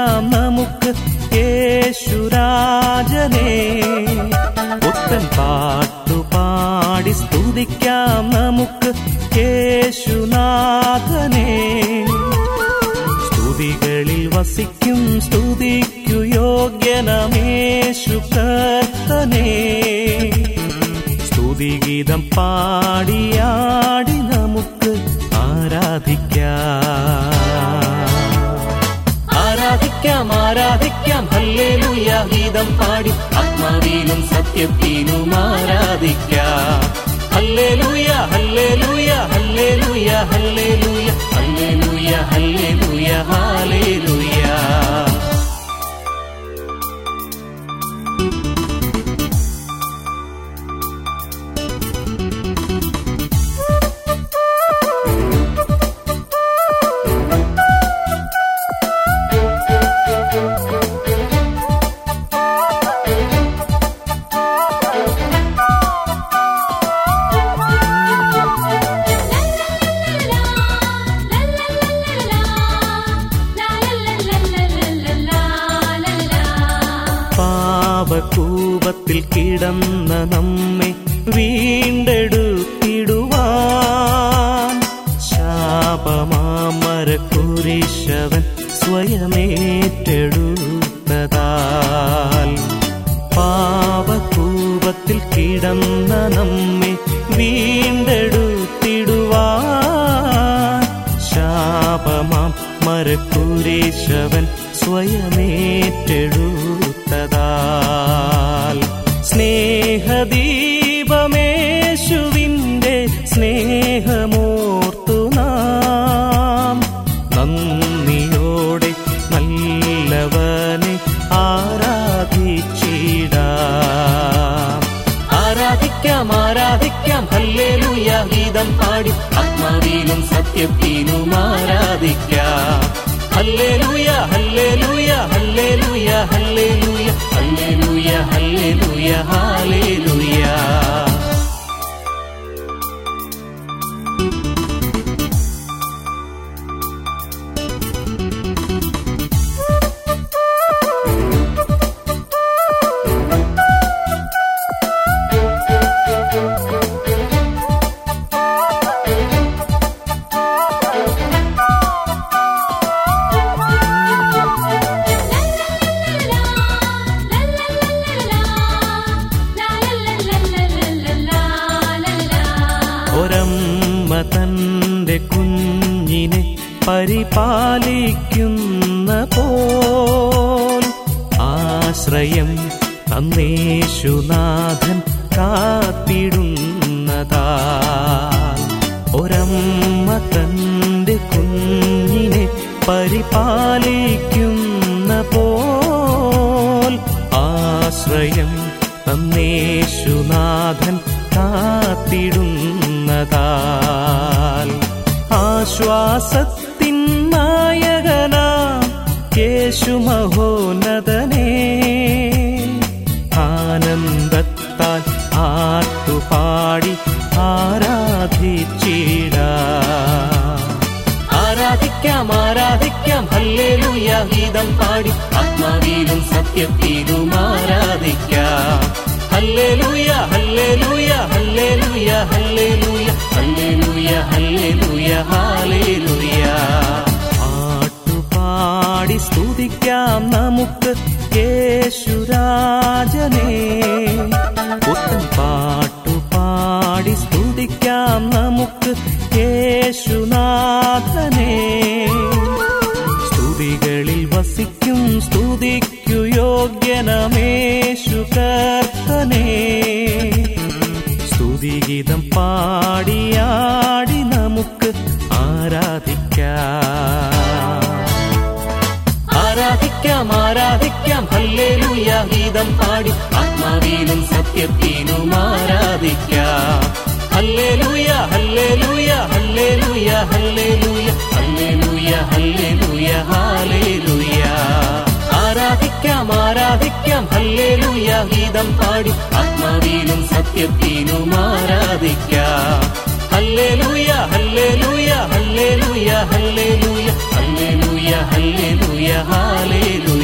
സ്തുതിക്കാം നമുക്ക് യേശുരാജനെ പുത്തൻ പാട്ടുപാടി സ്തുതിക്കാം നമുക്ക് യേശുനാഥനെ സ്തുതികളിൽ വസിക്കും സ്തുതിക്കു യോഗ്യനമേശു കർത്തനെ സ്തുതിഗീതം പാടിയാടി നമുക്ക് ആരാധിക്കാം ആരാധിക്കാം ആരാധിക്കാം ഹല്ലേലൂയ ഗീതം പാടി ആത്മാവിലും സത്യത്തിലും ആരാധിക്കാം ഹല്ലേലൂയ ഹല്ലേലൂയ ഹല്ലേലൂയ ഹല്ലേലൂയ ഹല്ലേലൂയ ഹല്ലേലൂയ ഹാലേലൂയ പാപകൂപത്തിൽ കിടന്ന നമ്മെ വീണ്ടെടുത്തിടുവാൻ ശാപമാമര കുരിശവൻ സ്വയമേറ്റെടുത്തതാൽ പാപകൂപത്തിൽ കിടന്ന നമ്മെ വീണ്ടെടുത്തിടുവാൻ ശാപമാം മരക്കുരീശവൻ സ്വയമേറ്റെടുത്തതാൽ സ്നേഹദീപമേശുവിൻ്റെ സ്നേഹമോർത്തു നാം നന്ദിയോടെ നല്ലവനെ ആരാധിച്ചിടാം ആരാധിക്കാം ആരാധിക്കാം ഹല്ലേലൂയ ഗീതം പാടി ആത്മാവിലും സത്യത്തിലും ആരാധിക്കാം ഹല്ലേലൂയ ഹല്ലേലൂയ ഹല്ലേലൂയ ഹല്ലേലൂയ ഹല്ലേലൂയ ഹല്ലേലൂയ ഹാലേലൂയ ഒരമ്മ തന്റെ കുഞ്ഞിനെ പരിപാലിക്കുന്ന പോൽ ആശ്രയം തന്നേശുനാഥൻ കാത്തിടുന്നതാ ഒരമ്മ തന്റെ കുഞ്ഞിനെ പരിപാലിക്കുന്ന പോൽ ആശ്രയം തന്നേശുനാഥൻ കാത്തിടുന്നതാൽ ആശ്വാസത്തിൻ നായകനാം യേശു മഹോന്നതനേ ആനന്ദത്താൽ ആട്ടുപാടി ആരാധിച്ചിടാം ആരാധിക്കാം ആരാധിക്കാം ഹല്ലേലൂയ ഗീതം പാടി ആത്മാവിലും സത്യത്തിലും ആരാധിക്കാം ഹല്ലേലൂയ ഹല്ലേലൂയ ഹല്ലേലൂയ ഹല്ലേലൂയ ഹല്ലേലൂയ ഹല്ലേലൂയ ഹാലേലൂയ പാട്ടുപാടി സ്തുതിക്കാം നമുക്ക് യേശുരാജനെ പുത്തൻ പാട്ടുപാടി സ്തുതിക്കാം നമുക്ക് യേശുനാഥനെ സ്തുതികളിൽ വസിക്കും സ്തുതിക്കു യോഗ്യനമേശു കർത്തനെ സ്തുതിഗീതം പാടിയാടി നമുക്ക് ആരാധിക്കാം ആരാധിക്കാം ആരാധിക്കാം ഹല്ലേലൂയ ഗീതം പാടി ആത്മാവിലും സത്യത്തിലും ആരാധിക്കാം ഹല്ലേലൂയ ഹല്ലേലൂയ ഹല്ലേലൂയ ഹല്ലേലൂയ ഹല്ലേലൂയ ഹല്ലേലൂയ ഹാലേലൂയ ആരാധിക്കാം ആരാധിക്കാം ഹല്ലേലൂയ ഗീതം പാടി ആത്മാവിലും സത്യത്തിലും ആരാധിക്കാം ഹല്ലേലൂയ ഹല്ലേലൂയ ഹല്ലേലൂയ ഹല്ലേലൂയ ഹല്ലേലൂയ ഹാലേലുയ ഹാലേലുയ